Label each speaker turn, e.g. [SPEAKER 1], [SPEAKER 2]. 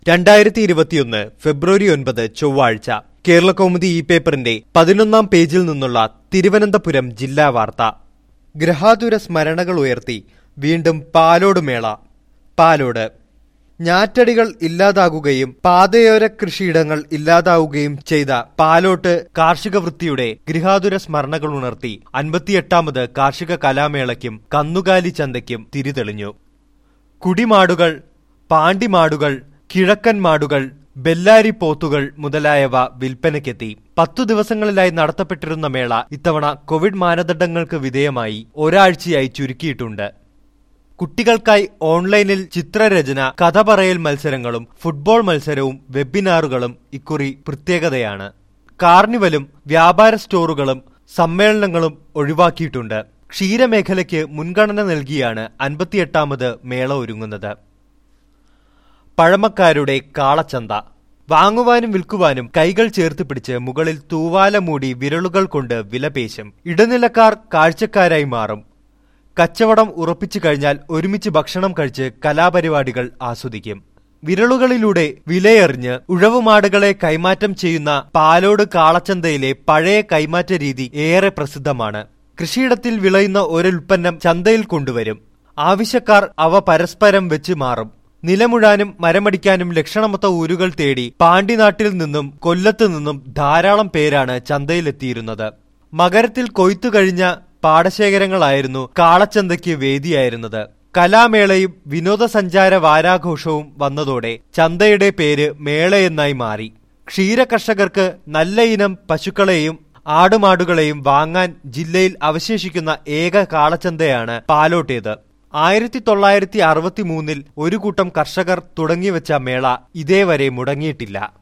[SPEAKER 1] രണ്ടായിരത്തി ഇരുപത്തിയൊന്ന് ഫെബ്രുവരി ഒൻപത് ചൊവ്വാഴ്ച കേരളകൗമുദി ഇ പേപ്പറിന്റെ പതിനൊന്നാം പേജിൽ നിന്നുള്ള തിരുവനന്തപുരം ജില്ലാ വാർത്ത ഗ്രഹാതുര സ്മരണകൾ ഉയർത്തി വീണ്ടും പാലോട് മേള പാലോട് ഞാറ്റടികൾ ഇല്ലാതാകുകയും പാതയോര കൃഷിയിടങ്ങൾ ഇല്ലാതാവുകയും ചെയ്ത പാലോട്ട് കാർഷിക വൃത്തിയുടെ ഗൃഹാതുര സ്മരണകൾ ഉണർത്തി അൻപത്തിയെട്ടാമത് കാർഷിക കലാമേളയ്ക്കും കന്നുകാലി ചന്തയ്ക്കും തിരിതെളിഞ്ഞു കുടിമാടുകൾ പാണ്ടിമാടുകൾ കിഴക്കൻ മാടുകൾ ബെല്ലാരി പോത്തുകൾ മുതലായവ വിൽപ്പനയ്ക്കെത്തി പത്തു ദിവസങ്ങളിലായി നടത്തപ്പെട്ടിരുന്ന മേള ഇത്തവണ കോവിഡ് മാനദണ്ഡങ്ങൾക്ക് വിധേയമായി ഒരാഴ്ചയായി ചുരുക്കിയിട്ടുണ്ട് കുട്ടികൾക്കായി ഓൺലൈനിൽ ചിത്രരചന കഥ പറയൽ മത്സരങ്ങളും ഫുട്ബോൾ മത്സരവും വെബിനാറുകളും ഇക്കുറി പ്രത്യേകതയാണ് കാർണിവലും വ്യാപാര സ്റ്റോറുകളും സമ്മേളനങ്ങളും ഒഴിവാക്കിയിട്ടുണ്ട് ക്ഷീരമേഖലയ്ക്ക് മുൻഗണന നൽകിയാണ് അൻപത്തിയെട്ടാമത് മേള ഒരുങ്ങുന്നത് പഴമക്കാരുടെ കാളച്ചന്ത വാങ്ങുവാനും വിൽക്കുവാനും കൈകൾ ചേർത്ത് പിടിച്ച് മുകളിൽ തൂവാല മൂടി വിരലുകൾ കൊണ്ട് വിലപേശും ഇടനിലക്കാർ കാഴ്ചക്കാരായി മാറും കച്ചവടം ഉറപ്പിച്ചു കഴിഞ്ഞാൽ ഒരുമിച്ച് ഭക്ഷണം കഴിച്ച് കലാപരിപാടികൾ ആസ്വദിക്കും വിരലുകളിലൂടെ വിലയെറിഞ്ഞ് ഉഴവുമാടുകളെ കൈമാറ്റം ചെയ്യുന്ന പാലോട് കാളച്ചന്തയിലെ പഴയ കൈമാറ്റ രീതി ഏറെ പ്രസിദ്ധമാണ് കൃഷിയിടത്തിൽ വിളയുന്ന ഒരുൽപ്പന്നം ചന്തയിൽ കൊണ്ടുവരും ആവശ്യക്കാർ അവ പരസ്പരം വെച്ച് മാറും നിലമുഴാനും മരമടിക്കാനും ലക്ഷണമൊത്ത ഊരുകൾ തേടി പാണ്ടിനാട്ടിൽ നിന്നും കൊല്ലത്തു നിന്നും ധാരാളം പേരാണ് ചന്തയിലെത്തിയിരുന്നത് മകരത്തിൽ കൊയ്ത്തു കഴിഞ്ഞ പാടശേഖരങ്ങളായിരുന്നു കാളച്ചന്തയ്ക്ക് വേദിയായിരുന്നത് കലാമേളയും വിനോദസഞ്ചാര വാരാഘോഷവും വന്നതോടെ ചന്തയുടെ പേര് മേളയെന്നായി മാറി ക്ഷീരകർഷകർക്ക് നല്ല ഇനം പശുക്കളെയും ആടുമാടുകളെയും വാങ്ങാൻ ജില്ലയിൽ അവശേഷിക്കുന്ന ഏക കാളച്ചന്തയാണ് പാലോട്ടേത് ആയിരത്തി തൊള്ളായിരത്തി അറുപത്തി മൂന്നിൽ ഒരു കൂട്ടം കർഷകർ തുടങ്ങിവെച്ച മേള ഇതേവരെ മുടങ്ങിയിട്ടില്ല